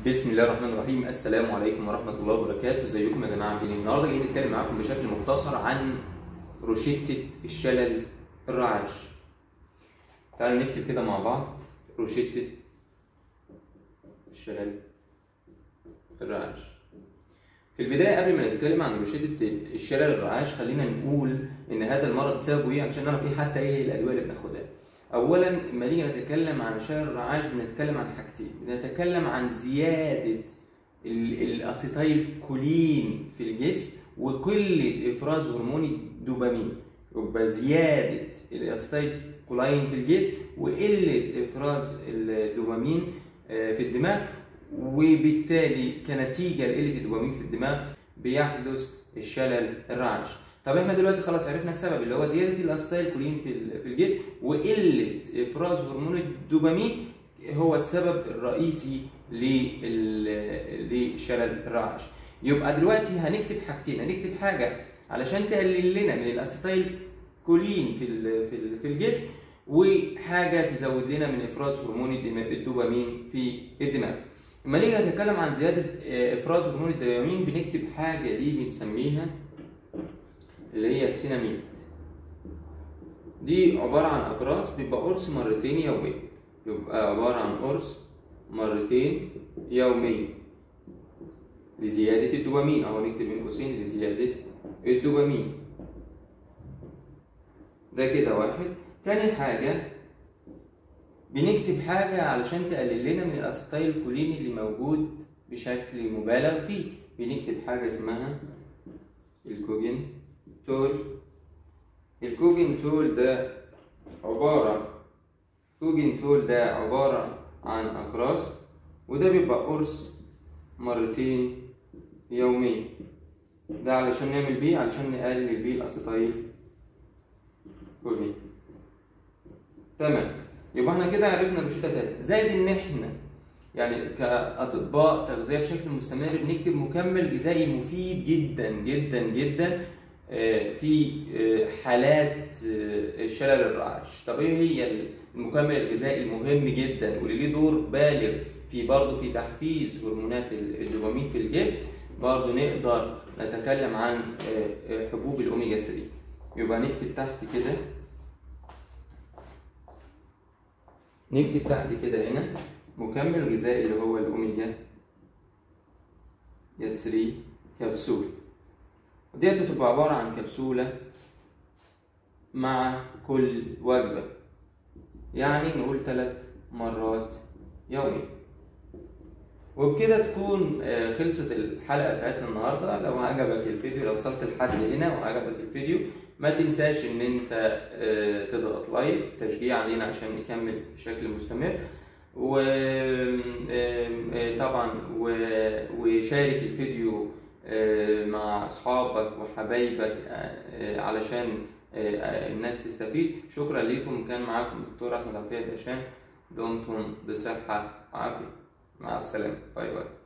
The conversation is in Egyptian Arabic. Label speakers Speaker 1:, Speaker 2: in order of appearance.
Speaker 1: بسم الله الرحمن الرحيم السلام عليكم ورحمة الله وبركاته ازيكم يا جماعة عاملين ايه النهارده جايين نتكلم معاكم بشكل مختصر عن روشتة الشلل الرعاش تعالوا نكتب كده مع بعض روشتة الشلل الرعاش في البداية قبل ما نتكلم عن روشتة الشلل الرعاش خلينا نقول ان هذا المرض سببه ايه عشان نعرف ايه حتى ايه هي الادوية اللي بناخدها اولا لما نيجي نتكلم عن شلل الرعاش بنتكلم عن حاجتين بنتكلم عن زياده الاسيتايل كولين في الجسم وقله افراز هرمون الدوبامين يبقى زياده الاسيتايل كولين في الجسم وقله افراز الدوبامين في الدماغ وبالتالي كنتيجه لقله الدوبامين في الدماغ بيحدث الشلل الرعاش طب احنا دلوقتي خلاص عرفنا السبب اللي هو زياده الاسيتايل كولين في في الجسم وقله افراز هرمون الدوبامين هو السبب الرئيسي للشلل الرعاش يبقى دلوقتي هنكتب حاجتين هنكتب حاجه علشان تقلل لنا من الاسيتايل كولين في في في الجسم وحاجه تزود لنا من افراز هرمون الدوبامين في الدماغ لما نيجي نتكلم عن زياده افراز هرمون الدوبامين بنكتب حاجه دي بنسميها اللي هي السيناميد دي عبارة عن أقراص بيبقى قرص مرتين يوميا يبقى عبارة عن قرص مرتين يوميا لزيادة الدوبامين أو نكتب بين قوسين لزيادة الدوبامين ده كده واحد تاني حاجة بنكتب حاجة علشان تقلل لنا من الأسيتايل كولين اللي موجود بشكل مبالغ فيه بنكتب حاجة اسمها الكوجين تول الكوجين تول ده عبارة كوجين تول ده عبارة عن أقراص وده بيبقى قرص مرتين يوميا ده علشان نعمل بيه علشان نقلل بيه الأسيتايل كولين تمام يبقى احنا كده عرفنا الروشتة تلاتة زائد ان احنا يعني كأطباء تغذية بشكل مستمر بنكتب مكمل غذائي مفيد جدا جدا جدا في حالات الشلل الرعاش طب ايه هي المكمل الغذائي المهم جدا واللي ليه دور بالغ في برضه في تحفيز هرمونات الدوبامين في الجسم برضه نقدر نتكلم عن حبوب الاوميجا 3 يبقى نكتب تحت كده نكتب تحت كده هنا مكمل غذائي اللي هو الاوميجا 3 كبسول وديت بتبقى عبارة عن كبسولة مع كل وجبة يعني نقول ثلاث مرات يوميا وبكده تكون خلصت الحلقة بتاعتنا النهاردة لو عجبك الفيديو لو وصلت لحد هنا وعجبك الفيديو ما تنساش ان انت تضغط لايك تشجيع علينا عشان نكمل بشكل مستمر وطبعا وشارك الفيديو مع اصحابك وحبايبك علشان الناس تستفيد شكرا لكم كان معاكم الدكتور احمد عطيه دهشان دمتم بصحه وعافيه مع السلامه باي باي